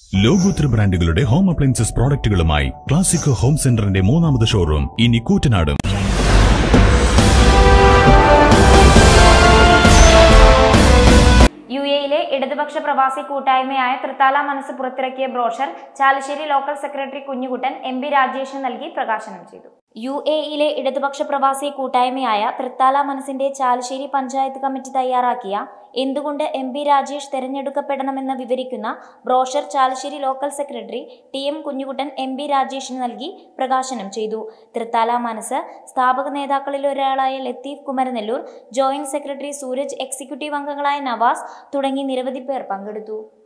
ലോകോത്തര ബ്രാൻഡുകളുടെ home appliances പ്രോഡക്റ്റുകളുമായി ക്ലാസിക് ഹോം സെന്ററിന്റെ മൂന്നാമത് ഷോറൂം ഇനി കൂറ്റനാടും യു എയിലെ ഇടതുപക്ഷ പ്രവാസി കൂട്ടായ്മയായ തൃത്താല മനസ്സ് പുറത്തിറക്കിയ brochure Chalissery local secretary Kunhikuttan M P രാജേഷിന് നൽകി പ്രകാശനം ചെയ്തു യു എയിലെ ഇടതുപക്ഷ പ്രവാസി കൂട്ടായ്മയായ തൃത്താല മനസ്സിന്റെ ചാലശ്ശേരി പഞ്ചായത്ത് കമ്മിറ്റി തയ്യാറാക്കിയ എന്തുകൊണ്ട് എം പി രാജേഷ് തെരഞ്ഞെടുക്കപ്പെടണമെന്ന് വിവരിക്കുന്ന brochure Chalissery local secretary T M Kunhikuttan M P രാജേഷിന് നൽകി പ്രകാശനം ചെയ്തു തൃത്താല മനസ്സ് സ്ഥാപക നേതാക്കളിൽ ഒരാളായ Latheef Kumaranellur joint secretary Sooraj executive അംഗങ്ങളായ നവാസ് തുടങ്ങി നിരവധി പേർ പങ്കെടുത്തു